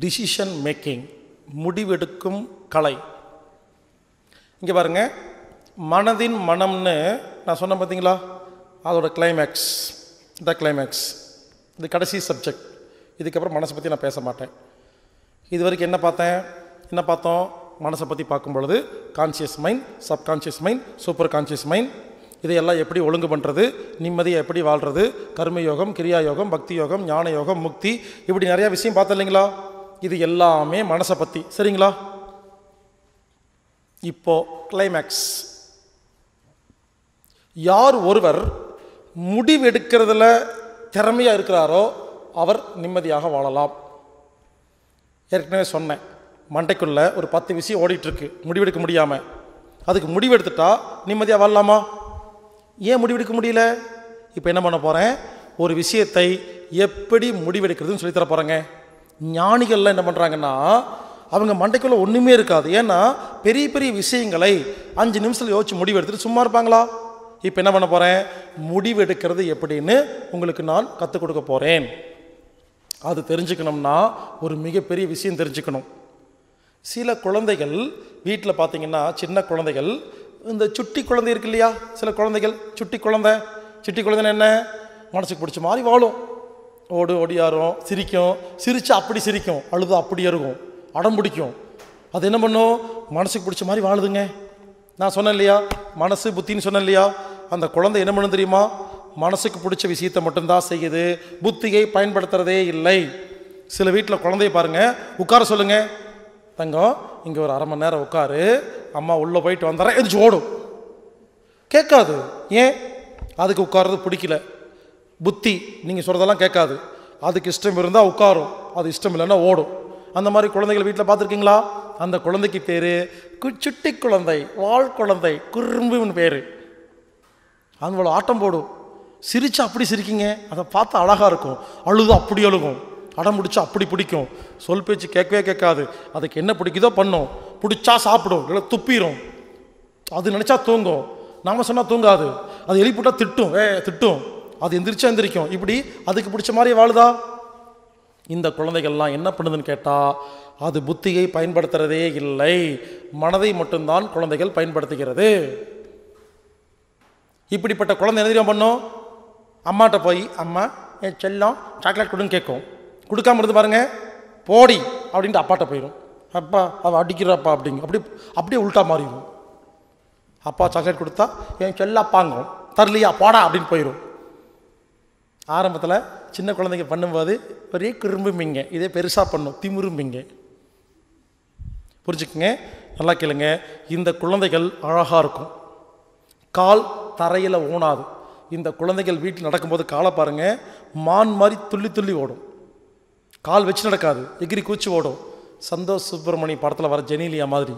decision making முடிவெடுக்கும் கலை இங்கே பாருங்க மனதின் மனம்னு நான் சொன்னேன் பார்த்தீங்களா அதோட கிளைமேக்ஸ் இந்த கிளைமேக்ஸ் இது கடைசி சப்ஜெக்ட் இதுக்கப்புறம் மனசை பற்றி நான் பேச மாட்டேன் இது வரைக்கும் என்ன பார்த்தேன் என்ன பார்த்தோம் மனசை பற்றி பார்க்கும் பொழுது conscious mind subconscious mind super conscious mind இதையெல்லாம் எப்படி ஒழுங்கு பண்ணுறது நிம்மதியை எப்படி வாழ்கிறது கர்ம யோகம் கிரியா யோகம் பக்தி யோகம் ஞான யோகம் முக்தி இப்படி நிறையா விஷயம் பார்த்தோம் இல்லைங்களா இது எல்லாமே மனசை பற்றி சரிங்களா இப்போ கிளைமேக்ஸ் யார் ஒருவர் முடிவெடுக்கிறதுல திறமையாக இருக்கிறாரோ அவர் நிம்மதியாக வாழலாம் ஏற்கனவே சொன்னேன் மண்டைக்குள்ள ஒரு பத்து விஷயம் ஓடிட்டு இருக்கு முடிவெடுக்க முடியாமல் அதுக்கு முடிவெடுத்துட்டா நிம்மதியாக வாழலாமா ஏன் முடிவெடுக்க முடியல இப்போ என்ன பண்ண போகிறேன் ஒரு விஷயத்தை எப்படி முடிவெடுக்கிறதுன்னு சொல்லித் தர போகிறேங்க ஞானிகள்லாம் என்ன பண்ணுறாங்கன்னா அவங்க மண்டைக்குள்ள ஒன்றுமே இருக்காது ஏன்னா பெரிய பெரிய விஷயங்களை அஞ்சு நிமிஷத்தில் யோசிச்சு முடிவெடுத்துட்டு சும்மா இருப்பாங்களா இப்போ என்ன பண்ண போகிறேன் முடிவெடுக்கிறது எப்படின்னு உங்களுக்கு நான் கற்றுக் கொடுக்க போகிறேன் அது தெரிஞ்சுக்கணும்னா ஒரு மிகப்பெரிய விஷயம் தெரிஞ்சுக்கணும் சில குழந்தைகள் வீட்டில் பார்த்தீங்கன்னா சின்ன குழந்தைகள் இந்த சுட்டி குழந்தை இருக்கு இல்லையா சில குழந்தைகள் சுட்டி குழந்தை சுட்டி குழந்தைன்னு என்ன மனசுக்கு பிடிச்ச மாதிரி வாழும் ஓடு ஓடியாரும் சிரிக்கும் சிரிச்சு அப்படி சிரிக்கும் அழுது அப்படி இருக்கும் அடம் பிடிக்கும் அது என்ன பண்ணும் மனசுக்கு பிடிச்ச மாதிரி வாழுதுங்க நான் சொன்னேன் இல்லையா மனசு புத்தின்னு சொன்னேன் இல்லையா அந்த குழந்தை என்ன பண்ணும் தெரியுமா மனசுக்கு பிடிச்ச விஷயத்தை மட்டும்தான் செய்யுது புத்தியை பயன்படுத்துறதே இல்லை சில வீட்டில் குழந்தைய பாருங்க உட்கார சொல்லுங்க தங்கம் இங்கே ஒரு அரை மணி நேரம் உட்காரு அம்மா உள்ளே போயிட்டு வந்துடுறேன் எதிர்த்து ஓடும் கேட்காது ஏன் அதுக்கு உட்கார்றது பிடிக்கல புத்தி நீங்கள் சொல்கிறதெல்லாம் கேட்காது அதுக்கு இஷ்டம் இருந்தால் உட்காரும் அது இஷ்டம் இல்லைன்னா ஓடும் அந்த மாதிரி குழந்தைகள் வீட்டில் பார்த்துருக்கீங்களா அந்த குழந்தைக்கு பேர் சுட்டி குழந்தை வாழ் குழந்தை குறும்புன்னு பேர் அவங்களோட ஆட்டம் போடும் சிரிச்சு அப்படி சிரிக்கிங்க அதை பார்த்தா அழகாக இருக்கும் அழுது அப்படி அழுகும் அடம் பிடிச்சா அப்படி பிடிக்கும் சொல் பேச்சு கேட்கவே கேட்காது அதுக்கு என்ன பிடிக்குதோ பண்ணும் பிடிச்சா சாப்பிடும் இல்லை துப்பிடும் அது நினச்சா தூங்கும் நாம சொன்னால் தூங்காது அது எழுப்பிட்டா திட்டும் ஏ திட்டும் அது எந்திரிச்சா எந்திரிக்கும் இப்படி அதுக்கு பிடிச்ச மாதிரி வாழுதா இந்த குழந்தைகள்லாம் என்ன பண்ணுதுன்னு கேட்டால் அது புத்தியை பயன்படுத்துறதே இல்லை மனதை மட்டும்தான் குழந்தைகள் பயன்படுத்துகிறது இப்படிப்பட்ட குழந்தை என்ன தெரியுமா பண்ணும் அம்மாட்ட போய் அம்மா என் செல்லம் சாக்லேட் கொடுன்னு கேட்கும் கொடுக்காம இருந்து பாருங்க போடி அப்படின்ட்டு அப்பாட்ட போயிடும் அப்பா அவள் அடிக்கிறப்பா அப்படிங்க அப்படி அப்படியே உள்ட்டா மாறிடும் அப்பா சாக்லேட் கொடுத்தா என் செல்ல அப்பாங்கும் தரலையா போடா அப்படின்னு போயிடும் ஆரம்பத்தில் சின்ன குழந்தைங்க பண்ணும்போது பெரிய குறும்புமிங்க இதே பெருசாக பண்ணும் திமிரும்பிங்க புரிஞ்சுக்குங்க நல்லா கேளுங்க இந்த குழந்தைகள் அழகாக இருக்கும் கால் தரையில் ஊனாது இந்த குழந்தைகள் வீட்டில் நடக்கும்போது காலை பாருங்க மான் மாதிரி துள்ளி துள்ளி ஓடும் கால் வச்சு நடக்காது எகிரி கூச்சி ஓடும் சந்தோஷ் சுப்பிரமணி படத்தில் வர ஜெனீலியா மாதிரி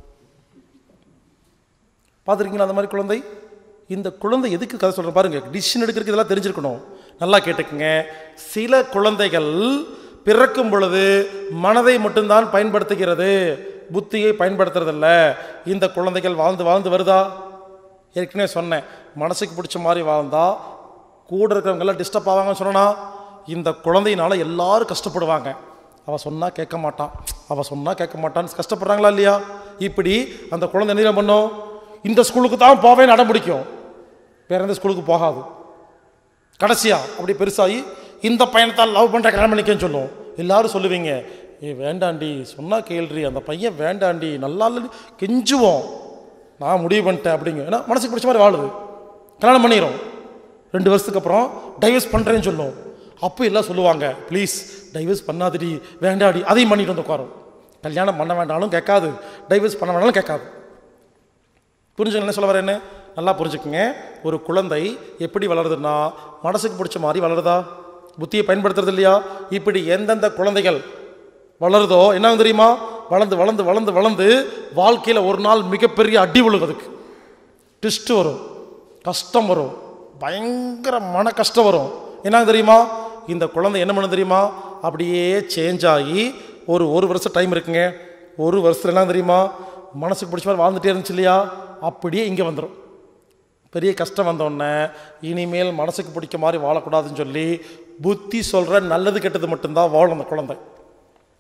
பார்த்துருக்கீங்களா அந்த மாதிரி குழந்தை இந்த குழந்தை எதுக்கு கதை சொல்கிறேன் பாருங்க டிசிஷன் எடுக்கிறதுக்கு இதெல்லாம் தெரிஞ்சிருக்கணும் நல்லா கேட்டுக்குங்க சில குழந்தைகள் பிறக்கும் பொழுது மனதை மட்டும்தான் பயன்படுத்துகிறது புத்தியை பயன்படுத்துறதில்ல இந்த குழந்தைகள் வாழ்ந்து வாழ்ந்து வருதா ஏற்கனவே சொன்னேன் மனசுக்கு பிடிச்ச மாதிரி வாழ்ந்தா கூட இருக்கிறவங்கெல்லாம் டிஸ்டர்ப் ஆவாங்கன்னு சொன்னா இந்த குழந்தையினால எல்லாரும் கஷ்டப்படுவாங்க அவள் சொன்னால் கேட்க மாட்டான் அவள் சொன்னால் கேட்க மாட்டான்னு கஷ்டப்படுறாங்களா இல்லையா இப்படி அந்த குழந்தை என்ன பண்ணும் இந்த ஸ்கூலுக்கு தான் போவேன்னு அடம் பிடிக்கும் வேற எந்த ஸ்கூலுக்கு போகாது கடைசியா அப்படி பெருசாகி இந்த பையனத்தால் லவ் பண்ணுற கல்யாணம் பண்ணிக்கன்னு சொல்லும் எல்லாரும் சொல்லுவீங்க ஏ வேண்டாண்டி சொன்னா கேள்றி அந்த பையன் வேண்டாண்டி நல்லா இல்லை கெஞ்சுவோம் நான் முடிவு பண்ணிட்டேன் அப்படிங்க ஏன்னா மனசுக்கு பிடிச்ச மாதிரி வாழுது கல்யாணம் பண்ணிடும் ரெண்டு வருஷத்துக்கு அப்புறம் டைவர்ஸ் பண்ணுறேன்னு சொல்லும் அப்போ எல்லாம் சொல்லுவாங்க ப்ளீஸ் டைவர்ஸ் பண்ணாதடி வேண்டாடி அதையும் பண்ணிட்டு வந்து உட்காரும் கல்யாணம் பண்ண வேண்டாலும் கேட்காது டைவர்ஸ் பண்ண வேண்டாலும் கேட்காது புரிஞ்சுங்க என்ன சொல்ல வரேன்னு நல்லா புரிஞ்சுக்குங்க ஒரு குழந்தை எப்படி வளருதுன்னா மனசுக்கு பிடிச்ச மாதிரி வளருதா புத்தியை பயன்படுத்துறது இல்லையா இப்படி எந்தெந்த குழந்தைகள் வளருதோ என்ன தெரியுமா வளர்ந்து வளர்ந்து வளர்ந்து வளர்ந்து வாழ்க்கையில் ஒரு நாள் மிகப்பெரிய அடி விழுகும் அதுக்கு ட்விஸ்ட் வரும் கஷ்டம் வரும் பயங்கர மன கஷ்டம் வரும் என்ன தெரியுமா இந்த குழந்தை என்ன பண்ண தெரியுமா அப்படியே சேஞ்ச் ஆகி ஒரு ஒரு வருஷம் டைம் இருக்குங்க ஒரு வருஷத்துல என்ன தெரியுமா மனசுக்கு பிடிச்ச மாதிரி வாழ்ந்துட்டே இருந்துச்சு இல்லையா அப்படியே இங்கே வந்துடும் பெரிய கஷ்டம் வந்தோடனே இனிமேல் மனசுக்கு பிடிக்க மாதிரி வாழக்கூடாதுன்னு சொல்லி புத்தி சொல்கிற நல்லது கெட்டது மட்டும்தான் வாழும் அந்த குழந்தை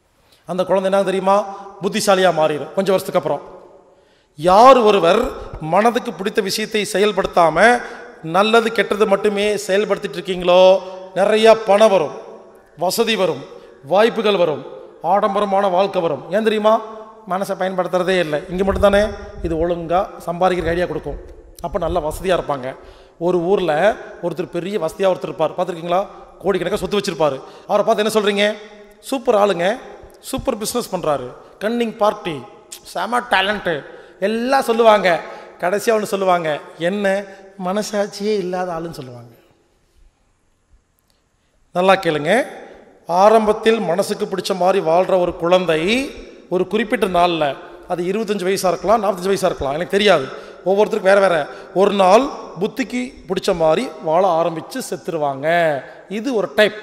அந்த குழந்தை என்ன தெரியுமா புத்திசாலியாக மாறிடும் கொஞ்சம் வருஷத்துக்கு அப்புறம் யார் ஒருவர் மனதுக்கு பிடித்த விஷயத்தை செயல்படுத்தாம நல்லது கெட்டது மட்டுமே செயல்படுத்திட்டு இருக்கீங்களோ நிறைய பணம் வரும் வசதி வரும் வாய்ப்புகள் வரும் ஆடம்பரமான வாழ்க்கை வரும் ஏன் தெரியுமா மனசை பயன்படுத்துறதே இல்லை இங்கே மட்டும்தானே இது ஒழுங்காக சம்பாதிக்கிற ஐடியா கொடுக்கும் அப்போ நல்ல வசதியாக இருப்பாங்க ஒரு ஊரில் ஒருத்தர் பெரிய வசதியாக ஒருத்தர் இருப்பார் பார்த்துருக்கீங்களா கோடிக்கணக்காக சொத்து வச்சிருப்பாரு அவரை பார்த்து என்ன சொல்கிறீங்க சூப்பர் ஆளுங்க சூப்பர் பிஸ்னஸ் பண்ணுறாரு கன்னிங் பார்ட்டி செம டேலண்ட்டு எல்லாம் சொல்லுவாங்க கடைசியாக ஒன்று சொல்லுவாங்க என்ன மனசாட்சியே இல்லாத ஆளுன்னு சொல்லுவாங்க நல்லா கேளுங்க ஆரம்பத்தில் மனசுக்கு பிடிச்ச மாதிரி வாழ்கிற ஒரு குழந்தை ஒரு குறிப்பிட்ட நாளில் அது இருபத்தஞ்சு வயசாக இருக்கலாம் நாற்பத்தஞ்சு வயசாக இருக்கலாம் எனக்கு தெரியாது ஒவ்வொருத்தருக்கும் வேறு வேறு ஒரு நாள் புத்திக்கு பிடிச்ச மாதிரி வாழ ஆரம்பித்து செத்துருவாங்க இது ஒரு டைப்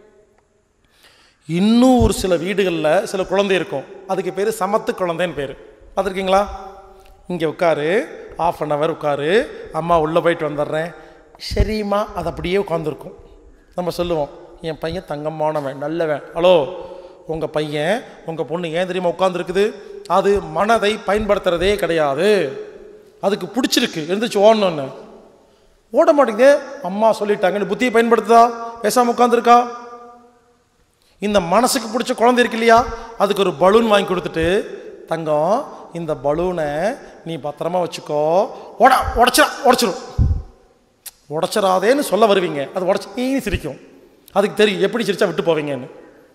இன்னும் ஒரு சில வீடுகளில் சில குழந்தை இருக்கும் அதுக்கு பேர் சமத்து குழந்தைன்னு பேர் பார்த்துருக்கீங்களா இங்கே உட்காரு ஆஃப் அன் ஹவர் உட்காரு அம்மா உள்ளே போயிட்டு வந்துடுறேன் சரிம்மா அது அப்படியே உட்காந்துருக்கும் நம்ம சொல்லுவோம் என் பையன் தங்கமானவன் நல்லவன் ஹலோ உங்கள் பையன் உங்கள் பொண்ணு ஏன் தெரியுமா உட்காந்துருக்குது அது மனதை பயன்படுத்துறதே கிடையாது அதுக்கு பிடிச்சிருக்கு எழுந்திரிச்சு ஓடணுன்னு ஓட மாட்டேங்குது அம்மா சொல்லிட்டாங்கன்னு புத்தியை பயன்படுத்துதா பேசாமல் உட்காந்துருக்கா இந்த மனசுக்கு பிடிச்ச குழந்தை இருக்கு இல்லையா அதுக்கு ஒரு பலூன் வாங்கி கொடுத்துட்டு தங்கம் இந்த பலூனை நீ பத்திரமா வச்சுக்கோ உட உடச்சிடா உடச்சிரும் உடச்சிடாதேன்னு சொல்ல வருவீங்க அது உடச்சி நீ சிரிக்கும் அதுக்கு தெரியும் எப்படி சிரிச்சா விட்டு போவீங்கன்னு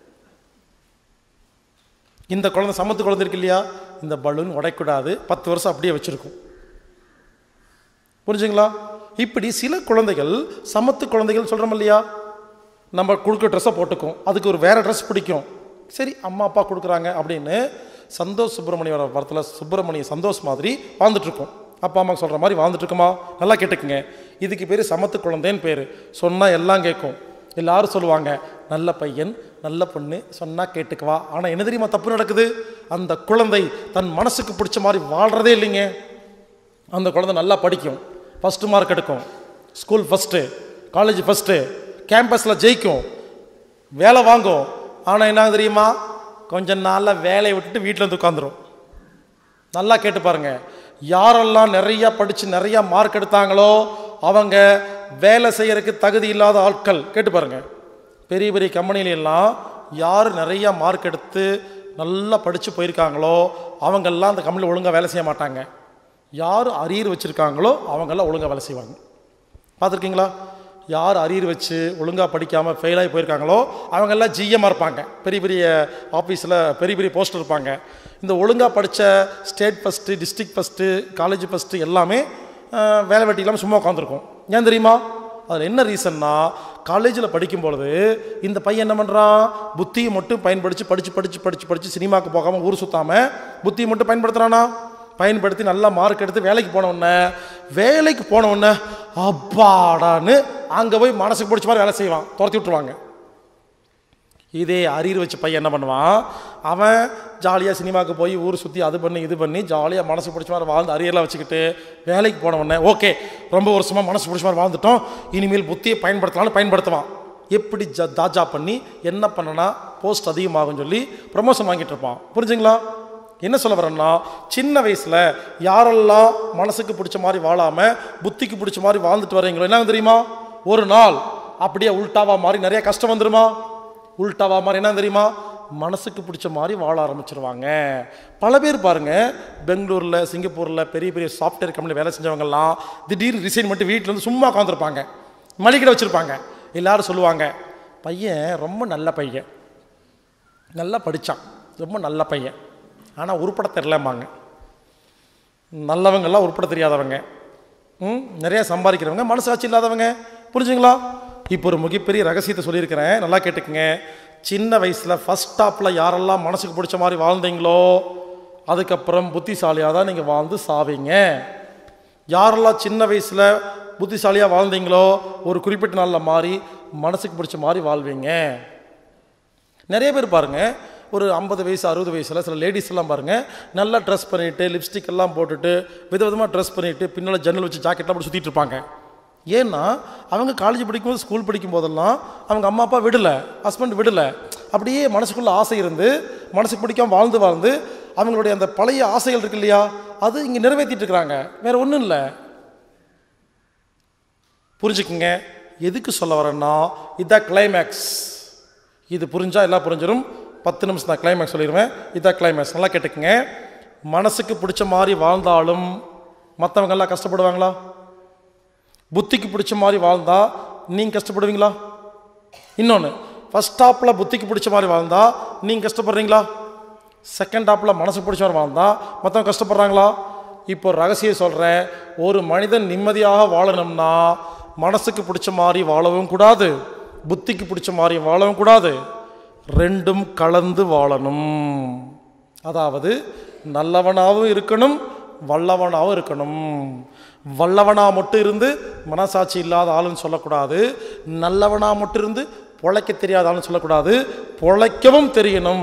இந்த குழந்தை சமத்து குழந்தை இருக்கு இல்லையா இந்த பலூன் உடைக்கூடாது பத்து வருஷம் அப்படியே வச்சிருக்கும் புரிஞ்சுங்களா இப்படி சில குழந்தைகள் சமத்து குழந்தைகள் சொல்கிறோம் இல்லையா நம்ம கொடுக்குற ட்ரெஸ்ஸை போட்டுக்கும் அதுக்கு ஒரு வேறு ட்ரெஸ் பிடிக்கும் சரி அம்மா அப்பா கொடுக்குறாங்க அப்படின்னு சந்தோஷ் சுப்பிரமணியோட படத்தில் சுப்பிரமணிய சந்தோஷ் மாதிரி வாழ்ந்துட்டுருக்கோம் அப்பா அம்மா சொல்கிற மாதிரி வாழ்ந்துட்டுருக்குமா நல்லா கேட்டுக்குங்க இதுக்கு பேர் சமத்து குழந்தைன்னு பேர் சொன்னால் எல்லாம் கேட்கும் எல்லாரும் சொல்லுவாங்க நல்ல பையன் நல்ல பொண்ணு சொன்னால் கேட்டுக்குவா ஆனால் என்ன தெரியுமா தப்பு நடக்குது அந்த குழந்தை தன் மனசுக்கு பிடிச்ச மாதிரி வாழ்கிறதே இல்லைங்க அந்த குழந்தை நல்லா படிக்கும் ஃபஸ்ட்டு மார்க் எடுக்கும் ஸ்கூல் ஃபஸ்ட்டு காலேஜ் ஃபஸ்ட்டு கேம்பஸில் ஜெயிக்கும் வேலை வாங்கும் ஆனால் என்ன தெரியுமா கொஞ்ச நாளில் வேலையை விட்டுட்டு வீட்டில் வந்து உட்காந்துரும் நல்லா கேட்டு பாருங்க யாரெல்லாம் நிறைய படித்து நிறைய மார்க் எடுத்தாங்களோ அவங்க வேலை செய்யறதுக்கு தகுதி இல்லாத ஆட்கள் கேட்டு பாருங்க பெரிய பெரிய கம்பெனில எல்லாம் யார் நிறைய மார்க் எடுத்து நல்லா படித்து போயிருக்காங்களோ அவங்கெல்லாம் அந்த கம்பெனியில் ஒழுங்காக வேலை செய்ய மாட்டாங்க யார் அரியர் வச்சுருக்காங்களோ அவங்கெல்லாம் ஒழுங்காக வேலை செய்வாங்க பார்த்துருக்கீங்களா யார் அரியர் வச்சு ஒழுங்காக படிக்காமல் ஃபெயிலாகி போயிருக்காங்களோ அவங்கெல்லாம் ஜிஎம்மாக இருப்பாங்க பெரிய பெரிய ஆஃபீஸில் பெரிய பெரிய போஸ்ட் இருப்பாங்க இந்த ஒழுங்காக படித்த state first district first college first எல்லாமே அஹ், வேலை வெட்டி இல்லாமல் சும்மா உட்காந்துருக்கும் ஏன் தெரியுமா அதில் என்ன ரீசன்னா காலேஜில் படிக்கும் பொழுது இந்த பையன் என்ன பண்ணுறான் புத்தியை மட்டும் பயன்படுத்தி படித்து படித்து படித்து படித்து சினிமாவுக்கு போகாமல் ஊர் சுத்தாமல் புத்தியை மட்டும் பயன்படுத்துகிறானா பயன்படுத்தி நல்லா மார்க் எடுத்து வேலைக்கு போன உடனே வேலைக்கு போன உடனே அப்பாடான்னு அங்கே போய் மனசுக்கு பிடிச்ச மாதிரி வேலை செய்வான் துரத்தி விட்டுருவாங்க இதே அரியர் வச்ச பையன் என்ன பண்ணுவான் அவன் ஜாலியாக சினிமாவுக்கு போய் ஊர் சுற்றி அது பண்ணி இது பண்ணி ஜாலியாக மனசு பிடிச்ச மாதிரி வாழ்ந்து அரியர்லாம் வச்சுக்கிட்டு வேலைக்கு போன உடனே ஓகே ரொம்ப வருஷமாக மனசு பிடிச்ச மாதிரி வாழ்ந்துட்டோம் இனிமேல் புத்தியை பயன்படுத்தலாம்னு பயன்படுத்துவான் எப்படி ஜ தாஜா பண்ணி என்ன பண்ணனா போஸ்ட் அதிகமாகும்னு சொல்லி ப்ரமோஷன் வாங்கிட்டு இருப்பான் புரிஞ்சுங்களா என்ன சொல்ல வரேன்னா சின்ன வயசில் யாரெல்லாம் மனசுக்கு பிடிச்ச மாதிரி வாழாமல் புத்திக்கு பிடிச்ச மாதிரி வாழ்ந்துட்டு வரீங்களோ என்ன தெரியுமா ஒரு நாள் அப்படியே உல்டாவா மாதிரி நிறைய கஷ்டம் வந்துருமா உல்டாவா மாதிரி என்ன தெரியுமா மனசுக்கு பிடிச்ச மாதிரி வாழ ஆரம்பிச்சிருவாங்க பல பேர் பாருங்க பெங்களூரில் சிங்கப்பூரில் பெரிய பெரிய சாஃப்ட்வேர் கம்பெனி வேலை செஞ்சவங்கெல்லாம் திடீர்னு ரிசைன் பண்ணிட்டு வீட்டில் வந்து சும்மா உட்காந்துருப்பாங்க மளிகடை வச்சுருப்பாங்க எல்லாரும் சொல்லுவாங்க பையன் ரொம்ப நல்ல பையன் நல்லா படித்தான் ரொம்ப நல்ல பையன் ஆனால் உருப்பட தெரிலம்பாங்க நல்லவங்கெல்லாம் உருப்பட தெரியாதவங்க ம் நிறையா சம்பாதிக்கிறவங்க மனசாட்சி இல்லாதவங்க புரிஞ்சுங்களா இப்போ ஒரு மிகப்பெரிய ரகசியத்தை சொல்லியிருக்கிறேன் நல்லா கேட்டுக்குங்க சின்ன வயசில் ஃபஸ்ட் ஸ்டாப்பில் யாரெல்லாம் மனசுக்கு பிடிச்ச மாதிரி வாழ்ந்தீங்களோ அதுக்கப்புறம் புத்திசாலியாக தான் நீங்கள் வாழ்ந்து சாவீங்க யாரெல்லாம் சின்ன வயசில் புத்திசாலியாக வாழ்ந்தீங்களோ ஒரு குறிப்பிட்ட நாளில் மாறி மனசுக்கு பிடிச்ச மாதிரி வாழ்வீங்க நிறைய பேர் பாருங்க ஒரு ஐம்பது வயசு அறுபது வயசில் சில லேடிஸ் எல்லாம் பாருங்க நல்லா ட்ரெஸ் பண்ணிட்டு லிப்ஸ்டிக் எல்லாம் போட்டுட்டு விதவிதமாக ட்ரெஸ் பண்ணிட்டு பின்னால் ஜன்னல் வச்சு ஜாக்கெட்லாம் போட்டு சுற்றிட்டு இருப்பாங்க ஏன்னா அவங்க காலேஜ் படிக்கும்போது ஸ்கூல் படிக்கும் போதெல்லாம் அவங்க அம்மா அப்பா விடலை ஹஸ்பண்ட் விடலை அப்படியே மனசுக்குள்ள ஆசை இருந்து மனசுக்கு பிடிக்காம வாழ்ந்து வாழ்ந்து அவங்களுடைய அந்த பழைய ஆசைகள் இருக்கு இல்லையா அது இங்கே நிறைவேற்றிட்டு இருக்கிறாங்க வேற ஒன்றும் இல்லை புரிஞ்சுக்குங்க எதுக்கு சொல்ல வரேன்னா இதான் கிளைமேக்ஸ் இது புரிஞ்சா எல்லாம் புரிஞ்சிடும் பத்து நிமிஷம் தான் கிளைமேக்ஸ் சொல்லிடுவேன் இதான் கிளைமேக்ஸ் நல்லா கேட்டுக்குங்க மனசுக்கு பிடிச்ச மாதிரி வாழ்ந்தாலும் மற்றவங்க எல்லாம் கஷ்டப்படுவாங்களா புத்திக்கு பிடிச்ச மாதிரி வாழ்ந்தா நீங்கள் கஷ்டப்படுவீங்களா இன்னொன்று ஃபஸ்ட் ஸ்டாப்பில் புத்திக்கு பிடிச்ச மாதிரி வாழ்ந்தா நீங்கள் கஷ்டப்படுறீங்களா செகண்ட் ஸ்டாப்பில் மனசுக்கு பிடிச்ச மாதிரி வாழ்ந்தா மற்றவங்க கஷ்டப்படுறாங்களா இப்போ ரகசியம் சொல்கிறேன் ஒரு மனிதன் நிம்மதியாக வாழணும்னா மனசுக்கு பிடிச்ச மாதிரி வாழவும் கூடாது புத்திக்கு பிடிச்ச மாதிரி வாழவும் கூடாது ரெண்டும் கலந்து வாழணும் அதாவது நல்லவனாகவும் இருக்கணும் வல்லவனாகவும் இருக்கணும் வல்லவனா மட்டும் இருந்து மனசாட்சி இல்லாத ஆளுன்னு சொல்லக்கூடாது நல்லவனா மட்டும் இருந்து பொழைக்க தெரியாத ஆளுன்னு சொல்லக்கூடாது பொழைக்கவும் தெரியணும்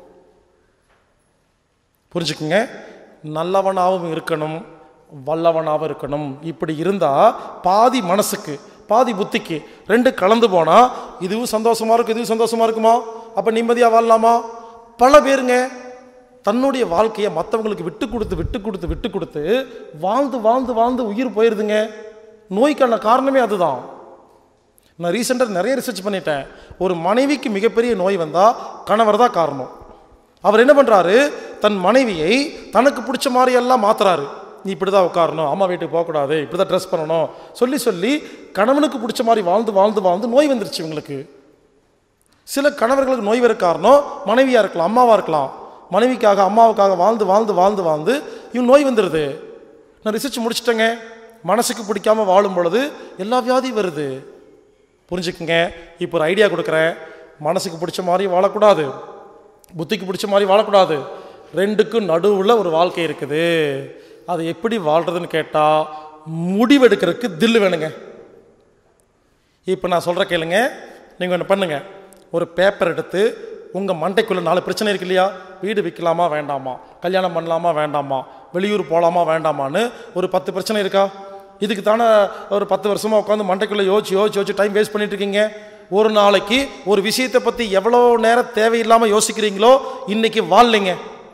புரிஞ்சுக்குங்க நல்லவனாகவும் இருக்கணும் வல்லவனாகவும் இருக்கணும் இப்படி இருந்தால் பாதி மனசுக்கு பாதி புத்திக்கு ரெண்டு கலந்து போனால் இதுவும் சந்தோஷமா இருக்கும் இதுவும் சந்தோஷமா இருக்குமா அப்போ நிம்மதியாக வாழலாமா பல பேருங்க தன்னுடைய வாழ்க்கையை மற்றவங்களுக்கு விட்டு கொடுத்து விட்டு கொடுத்து விட்டு கொடுத்து வாழ்ந்து வாழ்ந்து வாழ்ந்து உயிர் போயிடுதுங்க நோய்க்கான காரணமே அதுதான் நான் ரீசெண்டாக நிறைய ரிசர்ச் பண்ணிட்டேன் ஒரு மனைவிக்கு மிகப்பெரிய நோய் வந்தால் கணவர் தான் காரணம் அவர் என்ன பண்ணுறாரு தன் மனைவியை தனக்கு பிடிச்ச மாதிரி எல்லாம் மாத்துறாரு நீ இப்படி தான் உட்காரணும் அம்மா வீட்டுக்கு போகக்கூடாது இப்படி தான் ட்ரெஸ் பண்ணணும் சொல்லி சொல்லி கணவனுக்கு பிடிச்ச மாதிரி வாழ்ந்து வாழ்ந்து வாழ்ந்து நோய் வந்துருச்சு இவங்களுக்கு சில கணவர்களுக்கு நோய் வர காரணம் மனைவியாக இருக்கலாம் அம்மாவாக இருக்கலாம் மனைவிக்காக அம்மாவுக்காக வாழ்ந்து வாழ்ந்து வாழ்ந்து வாழ்ந்து இவன் நோய் வந்துடுது நான் ரிசர்ச் முடிச்சிட்டேங்க மனசுக்கு பிடிக்காம வாழும் பொழுது எல்லா வியாதியும் வருது புரிஞ்சுக்குங்க இப்போ ஒரு ஐடியா கொடுக்குறேன் மனசுக்கு பிடிச்ச மாதிரி வாழக்கூடாது புத்திக்கு பிடிச்ச மாதிரி வாழக்கூடாது ரெண்டுக்கும் நடுவில் ஒரு வாழ்க்கை இருக்குது அது எப்படி வாழ்கிறதுன்னு கேட்டால் முடிவெடுக்கிறதுக்கு தில்லு வேணுங்க இப்போ நான் சொல்கிற கேளுங்க நீங்கள் ஒன்று பண்ணுங்க ஒரு பேப்பர் எடுத்து உங்கள் மண்டைக்குள்ளே நாலு பிரச்சனை இருக்கு இல்லையா வீடு விற்கலாமா வேண்டாமா கல்யாணம் பண்ணலாமா வேண்டாமா வெளியூர் போகலாமா வேண்டாமான்னு ஒரு பத்து பிரச்சனை இருக்கா இதுக்கு தானே ஒரு பத்து வருஷமாக உட்காந்து மண்டைக்குள்ளே யோசிச்சு யோசிச்சு யோசிச்சு டைம் வேஸ்ட் பண்ணிட்டு இருக்கீங்க ஒரு நாளைக்கு ஒரு விஷயத்தை பற்றி எவ்வளோ நேரம் தேவையில்லாமல் யோசிக்கிறீங்களோ இன்னைக்கு வாழலைங்க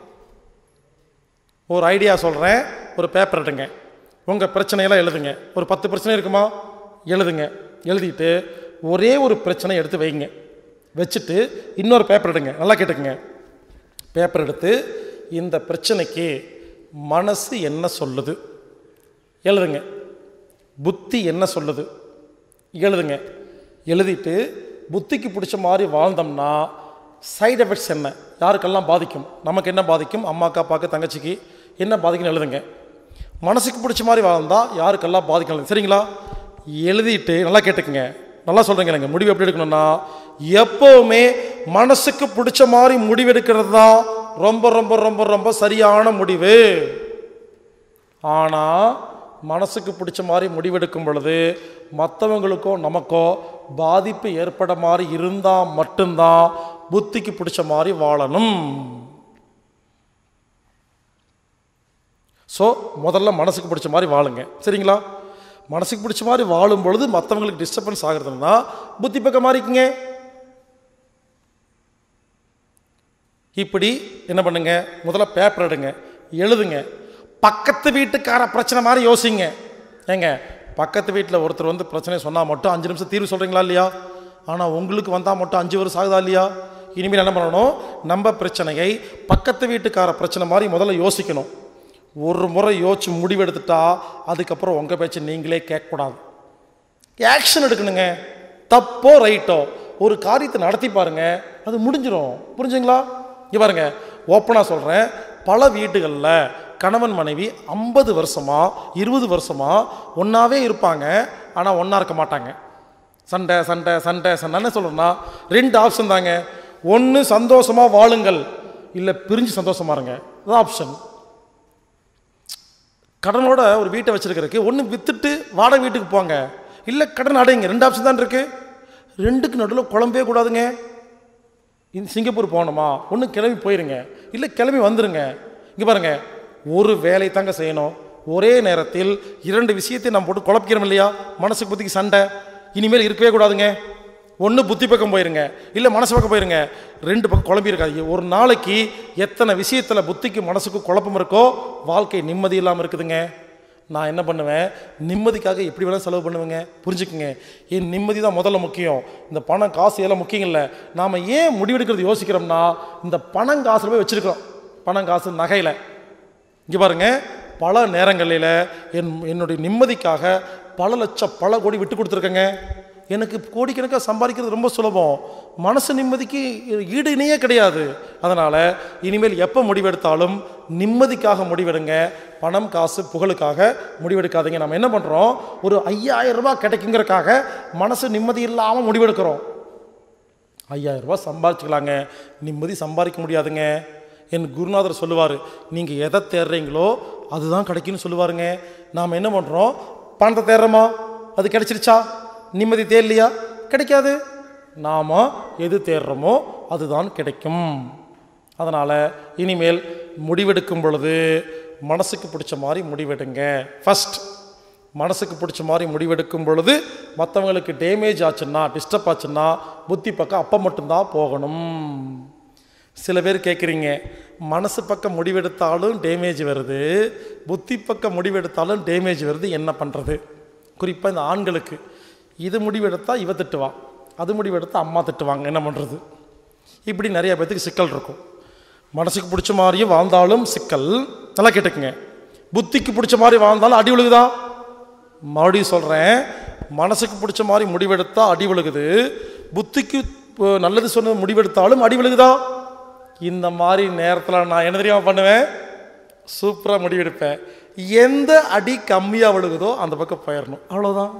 ஒரு ஐடியா சொல்கிறேன் ஒரு பேப்பர் எடுங்க உங்கள் பிரச்சனையெல்லாம் எழுதுங்க ஒரு பத்து பிரச்சனை இருக்குமா எழுதுங்க எழுதிட்டு ஒரே ஒரு பிரச்சனை எடுத்து வைங்க வச்சுட்டு இன்னொரு பேப்பர் எடுங்க நல்லா கேட்டுக்குங்க பேப்பர் எடுத்து இந்த பிரச்சனைக்கு மனசு என்ன சொல்லுது எழுதுங்க புத்தி என்ன சொல்லுது எழுதுங்க எழுதிட்டு புத்திக்கு பிடிச்ச மாதிரி வாழ்ந்தோம்னா சைடு எஃபெக்ட்ஸ் என்ன யாருக்கெல்லாம் பாதிக்கும் நமக்கு என்ன பாதிக்கும் அம்மாக்கா அப்பாக்கு தங்கச்சிக்கு என்ன பாதிக்கும்னு எழுதுங்க மனசுக்கு பிடிச்ச மாதிரி வாழ்ந்தா யாருக்கெல்லாம் பாதிக்கும் சரிங்களா எழுதிட்டு நல்லா கேட்டுக்குங்க நல்லா சொல்கிறீங்க இல்லைங்க முடிவு எப்படி எடுக்கணும்னா எப்போவுமே மனசுக்கு பிடிச்ச மாதிரி முடிவெடுக்கிறது தான் ரொம்ப ரொம்ப ரொம்ப ரொம்ப சரியான முடிவு ஆனால் மனசுக்கு பிடிச்ச மாதிரி முடிவெடுக்கும் பொழுது மற்றவங்களுக்கோ நமக்கோ பாதிப்பு ஏற்பட மாதிரி இருந்தால் மட்டும்தான் புத்திக்கு பிடிச்ச மாதிரி வாழணும் ஸோ முதல்ல மனசுக்கு பிடிச்ச மாதிரி வாழுங்க சரிங்களா மனசுக்கு பிடிச்ச மாதிரி வாழும் பொழுது மற்றவங்களுக்கு டிஸ்டர்பன்ஸ் ஆகுறதுன்னா புத்தி பக்கம் மாறிக்குங்க இப்படி என்ன பண்ணுங்க முதல்ல பேப்பர் எடுங்க எழுதுங்க பக்கத்து வீட்டுக்கார பிரச்சனை மாதிரி யோசிங்க ஏங்க பக்கத்து வீட்டில் ஒருத்தர் வந்து பிரச்சனை சொன்னால் மட்டும் அஞ்சு நிமிஷம் தீர்வு சொல்கிறீங்களா இல்லையா ஆனால் உங்களுக்கு வந்தால் மட்டும் அஞ்சு வருஷம் ஆகுதா இல்லையா இனிமேல் என்ன பண்ணணும் நம்ம பிரச்சனையை பக்கத்து வீட்டுக்கார பிரச்சனை மாதிரி முதல்ல யோசிக்கணும் ஒரு முறை யோசிச்சு முடிவெடுத்துட்டா அதுக்கப்புறம் உங்கள் பேச்சு நீங்களே கேட்கக்கூடாது ஆக்ஷன் எடுக்கணுங்க தப்போ ரைட்டோ ஒரு காரியத்தை நடத்தி பாருங்க அது முடிஞ்சிடும் புரிஞ்சுங்களா இங்க பாருங்க ஓப்பனாக சொல்கிறேன் பல வீடுகளில் கணவன் மனைவி ஐம்பது வருஷமா இருபது வருஷமா ஒன்றாவே இருப்பாங்க ஆனால் ஒன்றா இருக்க மாட்டாங்க சண்டை சண்டை சண்டை சண்டை என்ன சொல்கிறேன்னா ரெண்டு ஆப்ஷன் தாங்க ஒன்று சந்தோஷமாக வாழுங்கள் இல்லை பிரிஞ்சு சந்தோஷமா இருங்க அதான் ஆப்ஷன் கடனோட ஒரு வீட்டை வச்சிருக்கிறதுக்கு ஒன்று வித்துட்டு வாடகை வீட்டுக்கு போங்க இல்லை கடன் அடைங்க ரெண்டு ஆப்ஷன் தான் இருக்கு ரெண்டுக்கு நடுவில் குழம்பே கூடாதுங்க இந்த சிங்கப்பூர் போகணுமா ஒன்று கிளம்பி போயிருங்க இல்லை கிளம்பி வந்துருங்க இங்கே பாருங்க ஒரு வேலை தாங்க செய்யணும் ஒரே நேரத்தில் இரண்டு விஷயத்தை நம்ம போட்டு குழப்பிக்கிறோம் இல்லையா மனசுக்கு புத்திக்கு சண்டை இனிமேல் இருக்கவே கூடாதுங்க ஒன்று புத்தி பக்கம் போயிருங்க இல்லை மனசு பக்கம் போயிருங்க ரெண்டு பக்கம் குழம்பி இருக்காது ஒரு நாளைக்கு எத்தனை விஷயத்தில் புத்திக்கு மனசுக்கு குழப்பம் இருக்கோ வாழ்க்கை நிம்மதி இல்லாமல் இருக்குதுங்க நான் என்ன பண்ணுவேன் நிம்மதிக்காக எப்படி வேணால் செலவு பண்ணுவேங்க புரிஞ்சுக்குங்க என் நிம்மதி தான் முதல்ல முக்கியம் இந்த பணம் காசு எல்லாம் முக்கியம் இல்லை நாம் ஏன் முடிவெடுக்கிறது யோசிக்கிறோம்னா இந்த பணம் காசுல போய் வச்சுருக்கோம் பணம் காசு நகையில் இங்கே பாருங்க பல நேரங்களில் என் என்னுடைய நிம்மதிக்காக பல லட்சம் பல கோடி விட்டு கொடுத்துருக்கேங்க எனக்கு கோடிக்கணக்காக சம்பாதிக்கிறது ரொம்ப சுலபம் மனசு நிம்மதிக்கு ஈடு இணையே கிடையாது அதனால் இனிமேல் எப்போ முடிவெடுத்தாலும் நிம்மதிக்காக முடிவெடுங்க பணம் காசு புகழுக்காக முடிவெடுக்காதீங்க நம்ம என்ன பண்ணுறோம் ஒரு ஐயாயிரம் ரூபாய் கிடைக்குங்கிறக்காக மனசு நிம்மதி இல்லாமல் முடிவெடுக்கிறோம் ஐயாயிரம் ரூபாய் சம்பாதிச்சுக்கலாங்க நிம்மதி சம்பாதிக்க முடியாதுங்க என் குருநாதர் சொல்லுவார் நீங்கள் எதை தேடுறீங்களோ அதுதான் கிடைக்குன்னு சொல்லுவாருங்க நாம் என்ன பண்ணுறோம் பணத்தை தேடுறோமா அது கிடைச்சிருச்சா நிம்மதி தேடலையா கிடைக்காது நாம் எது தேடுறோமோ அதுதான் கிடைக்கும் அதனால் இனிமேல் முடிவெடுக்கும் பொழுது மனசுக்கு பிடிச்ச மாதிரி முடிவெடுங்க ஃபஸ்ட் மனசுக்கு பிடிச்ச மாதிரி முடிவெடுக்கும் பொழுது மற்றவங்களுக்கு டேமேஜ் ஆச்சுன்னா டிஸ்டர்ப் ஆச்சுன்னா புத்தி பக்கம் அப்போ மட்டும்தான் போகணும் சில பேர் கேட்குறீங்க மனசு பக்கம் முடிவெடுத்தாலும் டேமேஜ் வருது புத்தி பக்கம் முடிவெடுத்தாலும் டேமேஜ் வருது என்ன பண்ணுறது குறிப்பாக இந்த ஆண்களுக்கு இது முடிவெடுத்தா இவ திட்டுவா அது முடிவெடுத்தா அம்மா திட்டுவாங்க என்ன பண்ணுறது இப்படி நிறைய பேர்த்துக்கு சிக்கல் இருக்கும் மனசுக்கு பிடிச்ச மாதிரியும் வாழ்ந்தாலும் சிக்கல் நல்லா கேட்டுக்குங்க புத்திக்கு பிடிச்ச மாதிரி வாழ்ந்தாலும் அடி விழுகுதா மறுபடியும் சொல்கிறேன் மனசுக்கு பிடிச்ச மாதிரி முடிவெடுத்தா அடி விழுகுது புத்திக்கு இப்போ நல்லது சொன்ன முடிவெடுத்தாலும் அடி விழுகுதா இந்த மாதிரி நேரத்தில் நான் என்ன தெரியாம பண்ணுவேன் சூப்பராக முடிவெடுப்பேன் எந்த அடி கம்மியாக விழுகுதோ அந்த பக்கம் போயிடணும் அவ்வளோதான்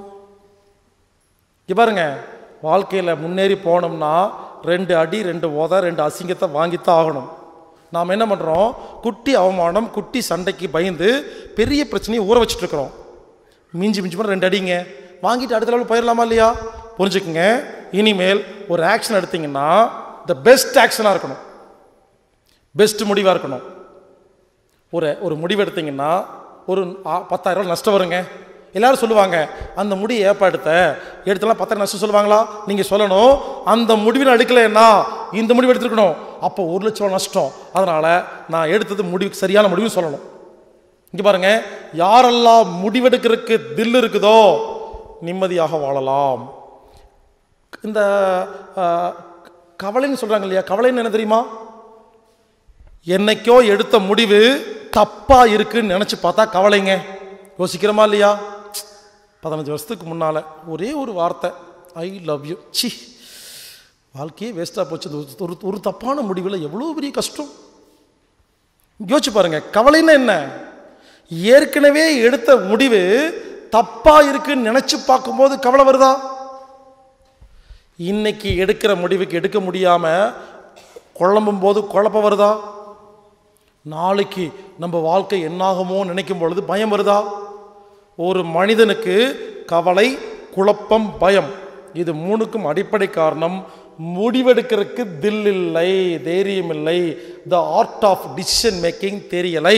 இங்க பாருங்க வாழ்க்கையில் முன்னேறி போனோம்னா ரெண்டு அடி ரெண்டு உத ரெண்டு அசிங்கத்தை வாங்கித்தான் ஆகணும் நாம் என்ன பண்ணுறோம் குட்டி அவமானம் குட்டி சண்டைக்கு பயந்து பெரிய பிரச்சனையை ஊற வச்சுட்டு இருக்கிறோம் மிஞ்சி மிஞ்சி போனால் ரெண்டு அடிங்க வாங்கிட்டு அடுத்த லெவல் போயிடலாமா இல்லையா புரிஞ்சுக்குங்க இனிமேல் ஒரு ஆக்ஷன் எடுத்தீங்கன்னா த பெஸ்ட் ஆக்ஷனாக இருக்கணும் பெஸ்ட் முடிவாக இருக்கணும் ஒரு ஒரு முடிவு எடுத்தீங்கன்னா ஒரு ஆ- பத்தாயிரம் ரூபாய் நஷ்டம் வருங்க எல்லாரும் சொல்லுவாங்க அந்த முடி ஏப்பா எடுத்த எடுத்தலாம் பத்தாயிரம் நஷ்டம் சொல்லுவாங்களா நீங்கள் சொல்லணும் அந்த முடிவில் எடுக்கலைன்னா இந்த முடிவு எடுத்துருக்கணும் அப்போ ஒரு லட்சம் ரூபா நஷ்டம் அதனால் நான் எடுத்தது முடிவுக்கு சரியான முடிவு சொல்லணும் இங்கே பாருங்க யாரெல்லாம் முடிவெடுக்கிறதுக்கு தில் இருக்குதோ நிம்மதியாக வாழலாம் இந்த ஆ, கவலைன்னு சொல்கிறாங்க இல்லையா கவலைன்னு என்ன தெரியுமா என்னைக்கோ எடுத்த முடிவு தப்பா இருக்குன்னு நினைச்சு பார்த்தா கவலைங்க யோசிக்கிறோமா இல்லையா பதினஞ்சு வருஷத்துக்கு முன்னால ஒரே ஒரு வார்த்தை ஐ லவ் யூ சி வாழ்க்கையே வேஸ்ட்டாக போச்சு இந்த ஒரு- ஒரு ஒரு தப்பான முடிவில் எவ்வளோ பெரிய கஷ்டம் யோசிச்சு பாருங்க கவலைன்னா என்ன ஏற்கனவே எடுத்த முடிவு தப்பா இருக்குன்னு நினைச்சு பார்க்கும்போது கவலை வருதா இன்னைக்கு எடுக்கிற முடிவுக்கு எடுக்க முடியாம குழம்பும் போது குழப்பம் வருதா நாளைக்கு நம்ம வாழ்க்கை என்னாகுமோ நினைக்கும் பொழுது பயம் வருதா ஒரு மனிதனுக்கு கவலை குழப்பம் பயம் இது மூணுக்கும் அடிப்படை காரணம் முடிவெடுக்கிறதுக்கு தில் இல்லை தைரியம் இல்லை the art of decision making தெரியலை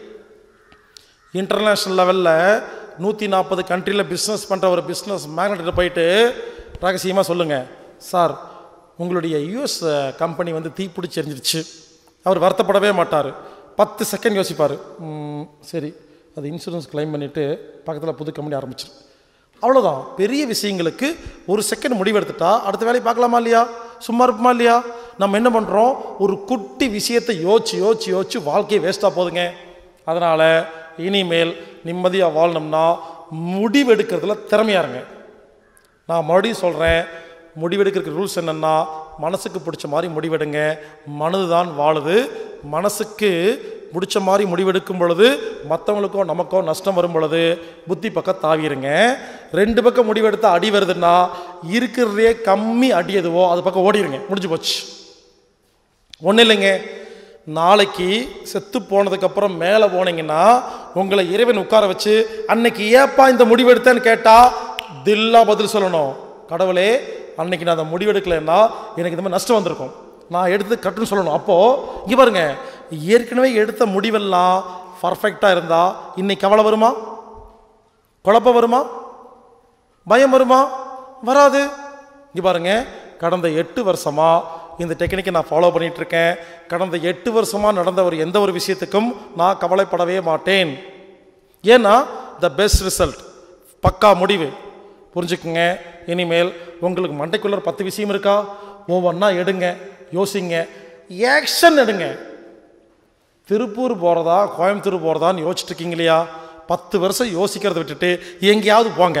இன்டர்நேஷ்னல் லெவலில் நூற்றி நாற்பது கண்ட்ரியில் பிஸ்னஸ் பண்ணுற ஒரு பிஸ்னஸ் மேக்னெட்டில் போயிட்டு ரகசியமாக சொல்லுங்கள் சார் உங்களுடைய யூஎஸ் கம்பெனி வந்து தீப்பிடிச்சு எரிஞ்சிருச்சு அவர் வருத்தப்படவே மாட்டார் பத்து செகண்ட் யோசிப்பார் "ம், சரி அது இன்சூரன்ஸ் கிளைம் பண்ணிவிட்டு பக்கத்தில் புது கம்பெனி ஆரம்பிச்சிரு அவ்வளோதான் பெரிய விஷயங்களுக்கு ஒரு செகண்ட் முடிவெடுத்துட்டா அடுத்த வேலையை பார்க்கலாமா இல்லையா சும்மா இருப்போமா இல்லையா நம்ம என்ன பண்ணுறோம் ஒரு குட்டி விஷயத்தை யோசிச்சு யோசிச்சு யோசிச்சு வாழ்க்கையை வேஸ்ட்டாக போகுதுங்க அதனால் இனிமேல் நிம்மதியாக வாழணும்னா முடிவெடுக்கிறதுல திறமையா இருங்க நான் மறுபடியும் சொல்கிறேன் முடிவெடுக்கிறதுக்கு ரூல்ஸ் என்னென்னா மனசுக்கு பிடிச்ச மாதிரி முடிவெடுங்க மனது தான் வாழுது மனசுக்கு பிடிச்ச மாதிரி முடிவெடுக்கும் பொழுது மற்றவங்களுக்கோ நமக்கோ நஷ்டம் வரும் பொழுது புத்தி பக்கம் தாவிருங்க ரெண்டு பக்கம் முடிவெடுத்தா அடி வருதுன்னா இருக்கிறதே கம்மி அடி எதுவோ அது பக்கம் ஓடிடுங்க முடிஞ்சு போச்சு ஒன்றும் இல்லைங்க நாளைக்கு செத்து போனதுக்கப்புறம் மேலே போனீங்கன்னா உங்களை இறைவன் உட்கார வச்சு அன்னைக்கு ஏப்பா இந்த முடிவெடுத்தேன்னு கேட்டால் தில்லா பதில் சொல்லணும் கடவுளே அன்னைக்கு நான் அந்த முடிவெடுக்கலைன்னா எனக்கு இந்த மாதிரி நஷ்டம் வந்திருக்கும் நான் எடுத்தது கட்டுன்னு சொல்லணும் அப்போது இங்கே பாருங்க ஏற்கனவே எடுத்த முடிவெல்லாம் பர்ஃபெக்டாக இருந்தால் இன்னைக்கு கவலை வருமா குழப்பம் வருமா பயம் வருமா வராது இங்கே பாருங்க கடந்த எட்டு வருஷமாக இந்த டெக்னிக்கை நான் ஃபாலோ பண்ணிட்டு இருக்கேன் கடந்த எட்டு வருஷமாக நடந்த ஒரு எந்த ஒரு விஷயத்துக்கும் நான் கவலைப்படவே மாட்டேன் ஏன்னா த பெஸ்ட் ரிசல்ட் பக்கா முடிவு புரிஞ்சுக்குங்க இனிமேல் உங்களுக்கு மண்டைக்குள்ள ஒரு பத்து விஷயம் இருக்கா ஒவ்வொன்றா எடுங்க யோசிங்க ஆக்ஷன் எடுங்க திருப்பூர் போகிறதா கோயம்புத்தூர் போகிறதான்னு யோசிச்சுட்டு இருக்கீங்க இல்லையா பத்து வருஷம் யோசிக்கிறத விட்டுட்டு எங்கேயாவது போங்க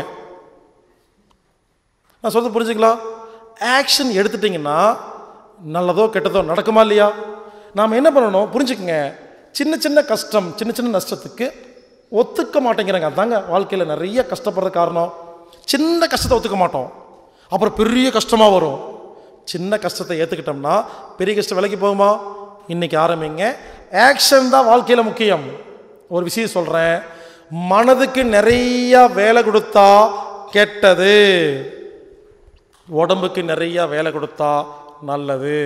நான் சொல்றது புரிஞ்சுங்களா ஆக்ஷன் எடுத்துட்டிங்கன்னா நல்லதோ கெட்டதோ நடக்குமா இல்லையா நாம் என்ன பண்ணணும் புரிஞ்சுக்குங்க சின்ன சின்ன கஷ்டம் சின்ன சின்ன நஷ்டத்துக்கு ஒத்துக்க மாட்டேங்கிறாங்க அதாங்க வாழ்க்கையில் நிறைய கஷ்டப்படுற காரணம் சின்ன கஷ்டத்தை ஒத்துக்க மாட்டோம் அப்புறம் பெரிய கஷ்டமாக வரும் சின்ன கஷ்டத்தை ஏற்றுக்கிட்டோம்னா பெரிய கஷ்டம் விலைக்கு போகுமா இன்னைக்கு ஆரம்பிங்க ஆக்ஷன் தான் வாழ்க்கையில் முக்கியம் ஒரு விஷயம் சொல்கிறேன் மனதுக்கு நிறைய வேலை கொடுத்தா கெட்டது உடம்புக்கு நிறைய வேலை கொடுத்தா நல்லது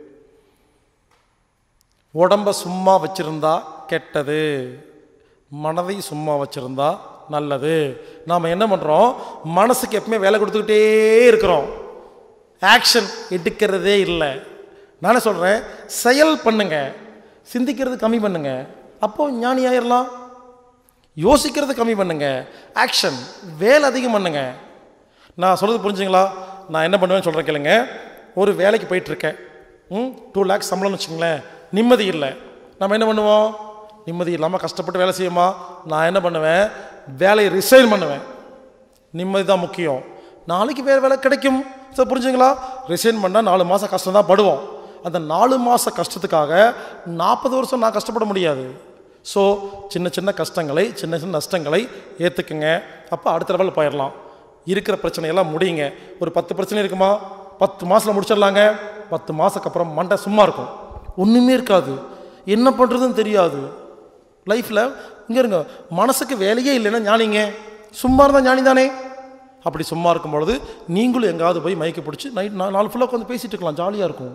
உடம்ப சும்மா வச்சிருந்தா கெட்டது மனதை சும்மா வச்சிருந்தா நல்லது நாம் என்ன பண்ணுறோம் மனசுக்கு எப்பவுமே வேலை கொடுத்துக்கிட்டே இருக்கிறோம் ஆக்ஷன் எடுக்கிறதே இல்லை நானே சொல்கிறேன் செயல் பண்ணுங்க சிந்திக்கிறது கம்மி பண்ணுங்க அப்போ ஞானி ஆயிரலாம் யோசிக்கிறது கம்மி பண்ணுங்க ஆக்ஷன் வேலை அதிகம் பண்ணுங்க நான் சொல்கிறது புரிஞ்சுங்களா நான் என்ன பண்ணுவேன்னு சொல்கிறேன் கேளுங்க ஒரு வேலைக்கு போயிட்டுருக்கேன் ம் டூ லேக்ஸ் சம்பளம்னு வச்சுங்களேன் நிம்மதி இல்லை நம்ம என்ன பண்ணுவோம் நிம்மதி இல்லாமல் கஷ்டப்பட்டு வேலை செய்யுமா நான் என்ன பண்ணுவேன் வேலையை ரிசைன் பண்ணுவேன் நிம்மதி தான் முக்கியம் நாளைக்கு வேறு வேலை கிடைக்கும் சார் புரிஞ்சுங்களா ரிசைன் பண்ணால் நாலு மாதம் கஷ்டம் தான் படுவோம் அந்த நாலு மாத கஷ்டத்துக்காக நாற்பது வருஷம் நான் கஷ்டப்பட முடியாது ஸோ சின்ன சின்ன கஷ்டங்களை சின்ன சின்ன நஷ்டங்களை ஏற்றுக்குங்க அப்போ அடுத்த லெவலில் போயிடலாம் இருக்கிற பிரச்சனையெல்லாம் முடியுங்க ஒரு பத்து பிரச்சனை இருக்குமா பத்து மாதத்தில் முடிச்சிடலாங்க பத்து மாதத்துக்கு அப்புறம் மண்டை சும்மா இருக்கும் ஒன்றுமே இருக்காது என்ன பண்ணுறதுன்னு தெரியாது லைஃப்பில் இங்கே இருங்க மனசுக்கு வேலையே இல்லைன்னா ஞானிங்க சும்மா இருந்தால் ஞானி தானே அப்படி சும்மா இருக்கும் பொழுது நீங்களும் எங்காவது போய் மைக்கு பிடிச்சி நைட் நாலு ஃபுல்லாக உட்காந்து பேசிட்டு இருக்கலாம் ஜாலியாக இருக்கும்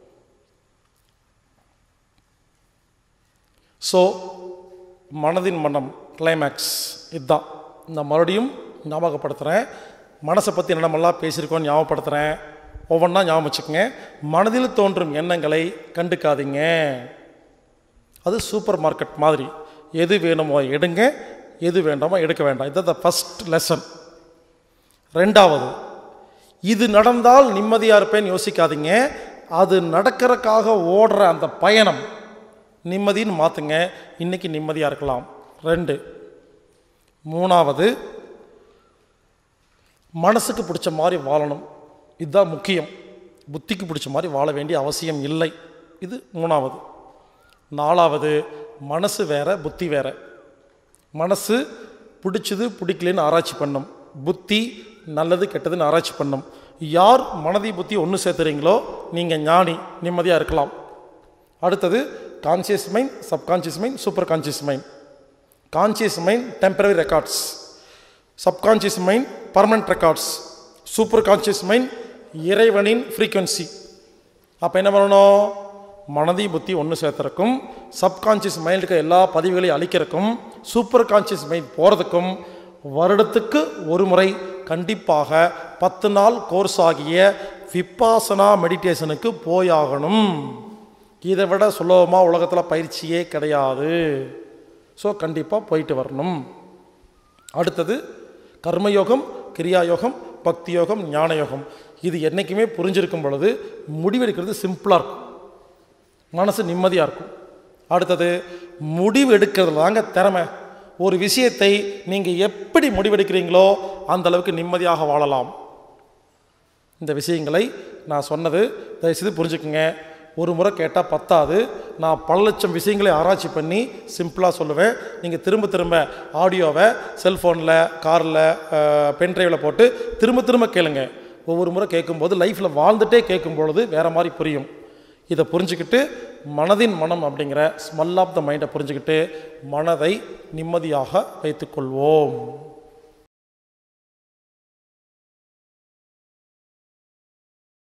ஸோ மனதின் மனம் கிளைமேக்ஸ் இதுதான் நான் மறுபடியும் ஞாபகப்படுத்துகிறேன் மனசை பற்றி என்னென்னமெல்லாம் பேசியிருக்கோன்னு ஞாபகப்படுத்துகிறேன் ஒவ்வொன்றா ஞாபகம் வச்சுக்கோங்க மனதில் தோன்றும் எண்ணங்களை கண்டுக்காதீங்க அது சூப்பர் மார்க்கெட் மாதிரி எது வேணுமோ எடுங்க எது வேண்டாமோ எடுக்க வேண்டாம் இதுதான் த ஃபஸ்ட் லெசன் ரெண்டாவது இது நடந்தால் நிம்மதியாக இருப்பேன்னு யோசிக்காதீங்க அது நடக்கிறதுக்காக ஓடுற அந்த பயணம் நிம்மதின்னு மாற்றுங்க இன்னைக்கு நிம்மதியாக இருக்கலாம் ரெண்டு மூணாவது மனசுக்கு பிடிச்ச மாதிரி வாழணும் இதுதான் முக்கியம் புத்திக்கு பிடிச்ச மாதிரி வாழ வேண்டிய அவசியம் இல்லை இது மூணாவது நாலாவது மனசு வேற புத்தி வேற மனசு பிடிச்சது பிடிக்கலன்னு ஆராய்ச்சி பண்ணும் புத்தி நல்லது கெட்டதுன்னு ஆராய்ச்சி பண்ணும் யார் மனதை புத்தி ஒன்று சேர்த்துறீங்களோ நீங்கள் ஞானி நிம்மதியாக இருக்கலாம் அடுத்தது conscious mind subconscious mind super conscious mind conscious mind temporary records subconscious mind permanent records super conscious mind இறைவனின் ஃப்ரீக்குவன்சி அப்போ என்ன பண்ணணும் மனதை புத்தி ஒன்று சேர்த்துறக்கும் சப்கான்சியஸ் மைண்டுக்கு எல்லா பதிவுகளையும் அழிக்கிறதுக்கும் சூப்பர் கான்சியஸ் மைண்ட் போகிறதுக்கும் வருடத்துக்கு ஒரு முறை கண்டிப்பாக பத்து நாள் கோர்ஸ் ஆகிய விப்பாசனா மெடிடேஷனுக்கு போயாகணும் இதை விட சுலபமாக உலகத்தில் பயிற்சியே கிடையாது ஸோ கண்டிப்பாக போயிட்டு வரணும் அடுத்தது கர்மயோகம் கிரியாயோகம் பக்தி யோகம் ஞான யோகம் இது என்றைக்குமே புரிஞ்சிருக்கும் பொழுது முடிவெடுக்கிறது சிம்பிளாக இருக்கும் மனசு நிம்மதியாக இருக்கும் அடுத்தது முடிவு எடுக்கிறதுல தாங்க திறமை ஒரு விஷயத்தை நீங்கள் எப்படி முடிவெடுக்கிறீங்களோ அந்த அளவுக்கு நிம்மதியாக வாழலாம் இந்த விஷயங்களை நான் சொன்னது தயவுசெய்து புரிஞ்சுக்குங்க ஒரு முறை கேட்டால் பத்தாது நான் பல லட்சம் விஷயங்களை ஆராய்ச்சி பண்ணி சிம்பிளாக சொல்லுவேன் நீங்கள் திரும்ப திரும்ப ஆடியோவை செல்ஃபோனில் காரில் பென்ட்ரைவில் போட்டு திரும்ப திரும்ப கேளுங்க ஒவ்வொரு முறை கேட்கும்போது லைஃப்பில் வாழ்ந்துட்டே கேட்கும் பொழுது வேறு மாதிரி புரியும் இதை புரிஞ்சுக்கிட்டு மனதின் மனம் அப்படிங்கிற ஸ்மெல் ஆஃப் த மைண்டை புரிஞ்சுக்கிட்டு மனதை நிம்மதியாக வைத்துக்கொள்வோம்